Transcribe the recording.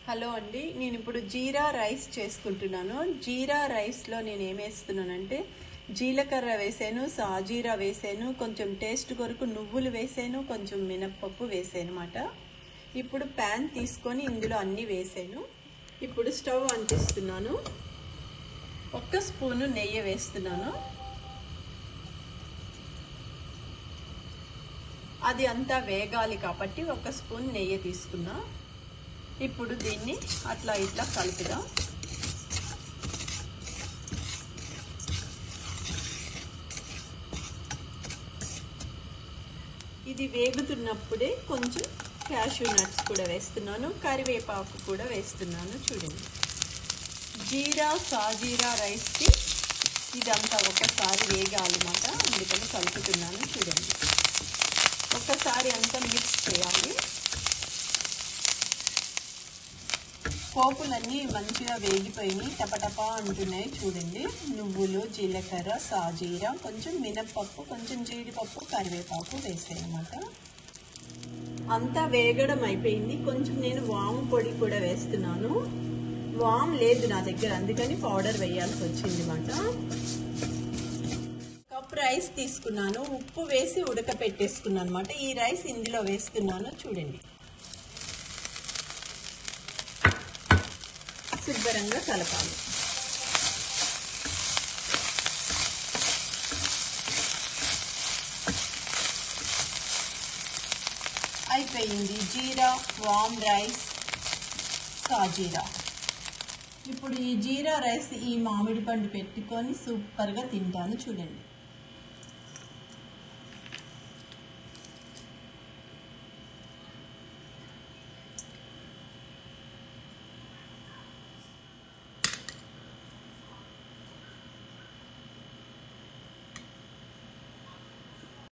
hello అండి నేను ఇప్పుడు జీరా రైస్ చేసుకుంటున్నాను జీరా రైస్లో నేను ఏం వేస్తున్నానంటే జీలకర్ర వేసాను సాజీరా వేసాను కొంచెం టేస్ట్ కొరకు నువ్వులు వేసాను కొంచెం మినప్పప్పు వేసాను అనమాట ఇప్పుడు ప్యాన్ తీసుకొని ఇందులో అన్నీ వేసాను ఇప్పుడు స్టవ్ అంటిస్తున్నాను ఒక్క స్పూను నెయ్యి వేస్తున్నాను అది అంతా వేగాలి కాబట్టి ఒక స్పూన్ నెయ్యి తీసుకున్నా ఇప్పుడు దీన్ని అట్లా ఇట్లా కలుపుదాం ఇది వేగుతున్నప్పుడే కొంచెం క్యాషూ నట్స్ కూడా వేస్తున్నాను కరివేపాకు కూడా వేస్తున్నాను చూడండి జీరా సాజీరా రైస్కి ఇదంతా ఒకసారి వేగాలన్నమాట అందుకని కలుపుతున్నాను చూడండి ఒక్కసారి అంతా మిక్స్ చేయాలి పోపులన్నీ మంచిగా వేగిపోయినాయి టపటపా అంటున్నాయి చూడండి నువ్వులు జీలకర్ర సాజీరా కొంచెం మినప్పప్పు కొంచెం జీడిపప్పు కరివేపాకు వేసాయి అనమాట అంతా వేగడం అయిపోయింది కొంచెం నేను వాము పొడి కూడా వేస్తున్నాను వామ్ లేదు నా దగ్గర అందుకని పౌడర్ వేయాల్సి వచ్చింది అనమాట కప్ రైస్ తీసుకున్నాను ఉప్పు వేసి ఉడకపెట్టేసుకున్నాను అనమాట ఈ రైస్ ఇందులో వేస్తున్నాను చూడండి శుభ్రంగా కలపాలి అయిపోయింది జీరా వామ్ రైస్ సాజీరా ఇప్పుడు ఈ జీరా రైస్ ఈ మామిడి పండు పెట్టుకొని సూపర్గా తింటాను చూడండి